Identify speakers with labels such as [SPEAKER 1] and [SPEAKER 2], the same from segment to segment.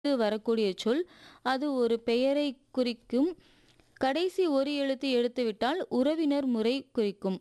[SPEAKER 1] வரக்கூடிய சொல் அது ஒரு பெயரைக் குறிக்கும் கடைசி ஒரு எழுத்து எடுத்துவிட்டால் உறவினர் முறை குறிக்கும்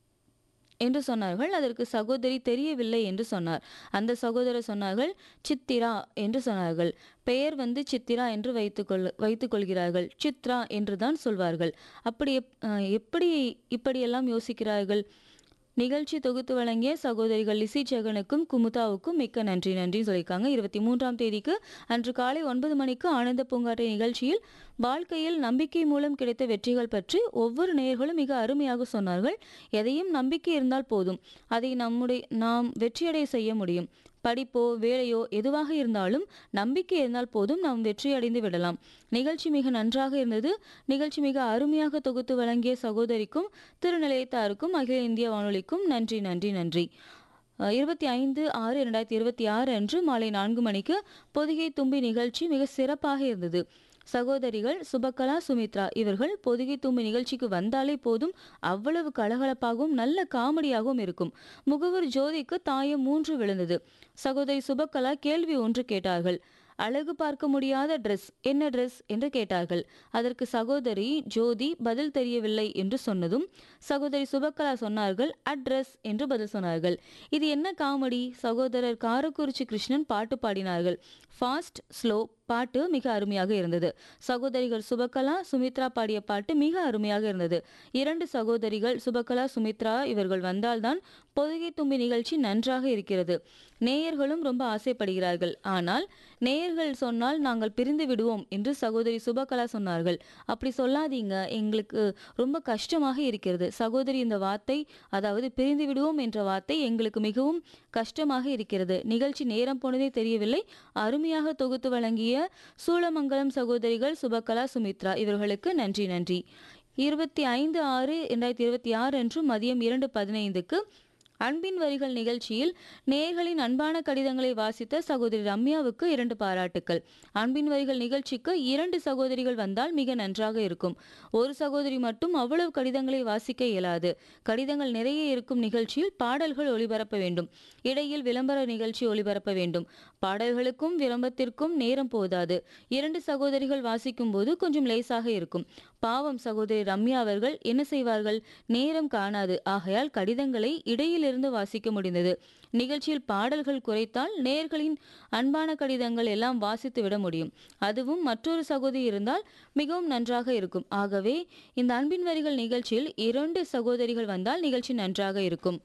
[SPEAKER 1] என்று சொன்னார்கள் அதற்கு சகோதரி தெரியவில்லை என்று சொன்னார் அந்த சகோதரர் சொன்னார்கள் சித்திரா என்று சொன்னார்கள் பெயர் வந்து சித்திரா என்று வைத்துக்கொள் வைத்துக்கொள்கிறார்கள் சித்ரா என்று தான் சொல்வார்கள் அப்படி எப்- அஹ் எப்படி இப்படியெல்லாம் யோசிக்கிறார்கள் நிகழ்ச்சி தொகுத்து வழங்கிய சகோதரிகள் லிசி ஜெகனுக்கும் குமுதாவுக்கும் மிக்க நன்றி நன்றி சொல்லியிருக்காங்க இருபத்தி மூன்றாம் தேதிக்கு அன்று காலை ஒன்பது மணிக்கு ஆனந்த பூங்காற்றை நிகழ்ச்சியில் வாழ்க்கையில் நம்பிக்கை மூலம் கிடைத்த வெற்றிகள் பற்றி ஒவ்வொரு நேயர்களும் மிக அருமையாக சொன்னார்கள் எதையும் நம்பிக்கை இருந்தால் போதும் அதை நம்முடைய நாம் வெற்றியடைய செய்ய முடியும் படிப்போ வேலையோ எதுவாக இருந்தாலும் நம்பிக்கை இருந்தால் போதும் நாம் வெற்றி அடைந்து விடலாம் நிகழ்ச்சி மிக நன்றாக இருந்தது நிகழ்ச்சி மிக அருமையாக தொகுத்து வழங்கிய சகோதரிக்கும் திருநிலையத்தாருக்கும் அகில இந்திய வானொலிக்கும் நன்றி நன்றி நன்றி அஹ், இருபத்தி ஐந்து ஆறு இரண்டாயிரத்தி இருபத்தி ஆறு அன்று மாலை நான்கு மணிக்கு பொதிகை தும்பி நிகழ்ச்சி மிக சிறப்பாக இருந்தது சகோதரிகள் சுபகலா சுமித்ரா இவர்கள் பொதிகை தும்பி நிகழ்ச்சிக்கு வந்தாலே போதும் அவ்வளவு கலகலப்பாகவும் நல்ல காமெடியாகவும் இருக்கும் முகவர் ஜோதிக்கு தாயம் மூன்று விழுந்தது சகோதரி சுபகலா கேள்வி ஒன்று கேட்டார்கள் அழகு பார்க்க முடியாத ட்ரெஸ் என்ன ட்ரெஸ் என்று கேட்டார்கள் அதற்கு சகோதரி ஜோதி பதில் தெரியவில்லை என்று சொன்னதும் சகோதரி சுபகலா சொன்னார்கள் அட்ரஸ் என்று பதில் சொன்னார்கள் இது என்ன காமெடி சகோதரர் காரக்குறிச்சி கிருஷ்ணன் பாட்டு பாடினார்கள் ஃபாஸ்ட் ஸ்லோ பாட்டு மிக அருமையாக இருந்தது சகோதரிகள் சுபகலா சுமித்ரா பாடிய பாட்டு மிக அருமையாக இருந்தது இரண்டு சகோதரிகள் சுபகலா சுமித்ரா இவர்கள் வந்தால்தான் பொதுகை தும்பி நிகழ்ச்சி நன்றாக இருக்கிறது நேயர்களும் ரொம்ப ஆசைப்படுகிறார்கள் ஆனால் நேயர்கள் சொன்னால் நாங்கள் பிரிந்து விடுவோம் என்று சகோதரி சுபகலா சொன்னார்கள் அப்படி சொல்லாதீங்க எங்களுக்கு ரொம்ப கஷ்டமாக இருக்கிறது சகோதரி இந்த வார்த்தை அதாவது பிரிந்து விடுவோம் என்ற வார்த்தை எங்களுக்கு மிகவும் கஷ்டமாக இருக்கிறது நிகழ்ச்சி நேரம் போனதே தெரியவில்லை அருமையாக தொகுத்து வழங்கிய சூளமங்கலம் சகோதரிகள் சுபகலா சுமித்ரா இவர்களுக்கு நன்றி நன்றி இருபத்தி ஐந்து ஆறு இரண்டாயிரத்தி இருபத்தி ஆறு அன்று மதியம் இரண்டு பதினைந்துக்கு அன்பின் வரிகள் நிகழ்ச்சியில் நேயர்களின் அன்பான கடிதங்களை வாசித்த சகோதரி ரம்யாவுக்கு இரண்டு பாராட்டுக்கள் அன்பின் வரிகள் நிகழ்ச்சிக்கு இரண்டு சகோதரிகள் வந்தால் மிக நன்றாக இருக்கும் ஒரு சகோதரி மட்டும் அவ்வளவு கடிதங்களை வாசிக்க இயலாது கடிதங்கள் நிறைய இருக்கும் நிகழ்ச்சியில் பாடல்கள் ஒளிபரப்ப வேண்டும் இடையில் விளம்பர நிகழ்ச்சி ஒளிபரப்ப வேண்டும் பாடல்களுக்கும் விளம்பரத்திற்கும் நேரம் போதாது இரண்டு சகோதரிகள் வாசிக்கும் போது கொஞ்சம் லேசாக இருக்கும் பாவம் சகோதரி ரம்யா அவர்கள் என்ன செய்வார்கள் நேரம் காணாது ஆகையால் கடிதங்களை இடையிலிருந்து வாசிக்க முடிந்தது நிகழ்ச்சியில் பாடல்கள் குறைத்தால் நேயர்களின் அன்பான கடிதங்கள் எல்லாம் வாசித்து விட முடியும் அதுவும் மற்றொரு சகோதரி இருந்தால் மிகவும் நன்றாக இருக்கும் ஆகவே இந்த அன்பின் வரிகள் நிகழ்ச்சியில் இரண்டு சகோதரிகள் வந்தால் நிகழ்ச்சி நன்றாக இருக்கும்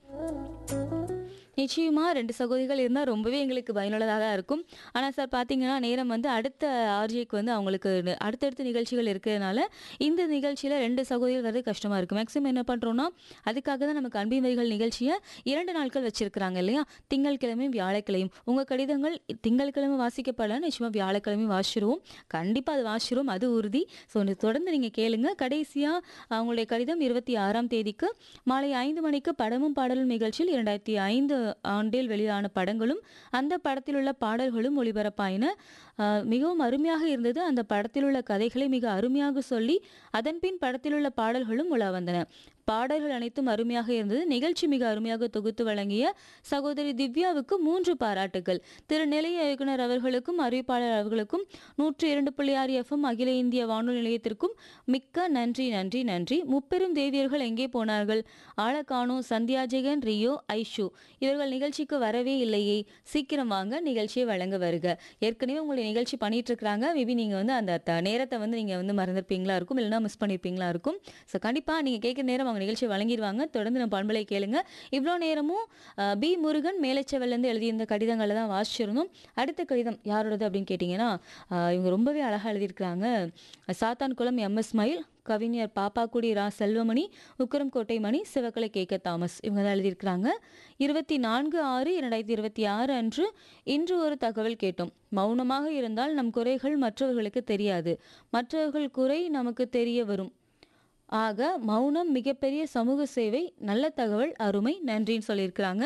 [SPEAKER 1] நிச்சயமா ரெண்டு சகோதரிகள் இருந்தால் ரொம்பவே எங்களுக்கு பயனுள்ளதாக தான் இருக்கும் ஆனால் சார் பார்த்தீங்கன்னா நேரம் வந்து அடுத்த ஆர்ஜிக்கு வந்து அவங்களுக்கு ந- அடுத்தடுத்த நிகழ்ச்சிகள் இருக்கிறதுனால இந்த நிகழ்ச்சியில் ரெண்டு சகோதரிகள் வர்றது கஷ்டமாக இருக்கும் மேக்ஸிமம் என்ன பண்ணுறோன்னா அதுக்காக தான் நமக்கு அன்பின் வரிகள் நிகழ்ச்சியை இரண்டு நாட்கள் வச்சிருக்கிறாங்க இல்லையா திங்கட்கிழமையும் வியாழக்கிழமையும் உங்கள் கடிதங்கள் திங்கட்கிழமை வாசிக்கப்படலாம் நிச்சயமாக வியாழக்கிழமையும் வாசிச்சிருவோம் கண்டிப்பாக அது வாசிச்சிருவோம் அது உறுதி ஸோ தொடர்ந்து நீங்கள் கேளுங்க கடைசியாக அவங்களுடைய கடிதம் இருபத்தி ஆறாம் தேதிக்கு மாலை ஐந்து மணிக்கு படமும் பாடலும் நிகழ்ச்சியில் இரண்டாயிரத்தி ஐந்து ஆண்டில் வெளியான படங்களும் அந்த படத்தில் உள்ள பாடல்களும் ஒளிபரப்பாயின ஆஹ் மிகவும் அருமையாக இருந்தது அந்த படத்தில் உள்ள கதைகளை மிக அருமையாக சொல்லி அதன்பின் படத்தில் உள்ள பாடல்களும் உலா வந்தன பாடல்கள் அனைத்தும் அருமையாக இருந்தது நிகழ்ச்சி மிக அருமையாக தொகுத்து வழங்கிய சகோதரி திவ்யாவுக்கு மூன்று பாராட்டுகள் திரு நிலைய இயக்குனர் அவர்களுக்கும் அறிவிப்பாளர் அவர்களுக்கும் நூற்றி இரண்டு புள்ளி ஆறு எஃப்எம் அகில இந்திய வானொலி நிலையத்திற்கும் மிக்க நன்றி நன்றி நன்றி முப்பெரும் தேவியர்கள் எங்கே போனார்கள் ஆளக்கானோ சந்தியா ஜெகன் ரியோ ஐஷு இவர்கள் நிகழ்ச்சிக்கு வரவே இல்லையே சீக்கிரம் வாங்க நிகழ்ச்சியை வழங்க வருக ஏற்கனவே உங்களுடைய நிகழ்ச்சி பண்ணிட்டு இருக்கிறாங்க மேபி நீங்கள் வந்து அந்த த- நேரத்தை வந்து நீங்கள் வந்து மறந்துருப்பீங்களா இருக்கும் இல்லைன்னா மிஸ் பண்ணியிருப்பீங்களா இருக்கும் ஸோ கண்டிப்பாக நீங்கள் கேட்குற நேரம் அவங்க நிகழ்ச்சி வழங்கிடுவாங்க தொடர்ந்து நம்ம பண்பலை கேளுங்க இவ்வளோ நேரமும் அஹ், பி முருகன் மேலச்செவல்லேருந்து எழுதியிருந்த கடிதங்களை தான் வாசிச்சிருந்தோம் அடுத்த கடிதம் யாரோடது அப்படின்னு கேட்டிங்கன்னா அஹ், இவங்க ரொம்பவே அழகாக எழுதியிருக்கிறாங்க சாத்தான்குளம் எம்எஸ் மயில் கவிஞர் பாப்பாக்குடி ரா செல்வமணி உக்கரம்கோட்டை மணி சிவகலை கேக்க தாமஸ் இவங்க தான் எழுதியிருக்கிறாங்க இருபத்தி நான்கு ஆறு இரண்டாயிரத்தி இருபத்தி ஆறு அன்று இன்று ஒரு தகவல் கேட்டோம் மௌனமாக இருந்தால் நம் குறைகள் மற்றவர்களுக்கு தெரியாது மற்றவர்கள் குறை நமக்கு தெரிய வரும் ஆக மௌனம் மிகப்பெரிய சமூக சேவை நல்ல தகவல் அருமை நன்றின்னு சொல்லியிருக்கிறாங்க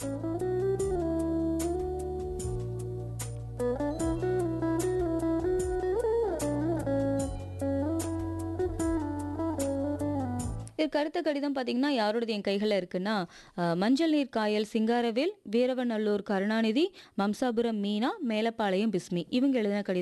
[SPEAKER 1] இதுக்கு அடுத்த கடிதம் பார்த்தீங்கன்னா யாரோடது என் கைகளில் இருக்குன்னா அஹ், மஞ்சள் நீர் காயல் சிங்காரவேல் வீரவநல்லூர் கருணாநிதி மம்சாபுரம் மீனா மேலப்பாளையம் பிஸ்மி இவங்க எழுதின கடிதம்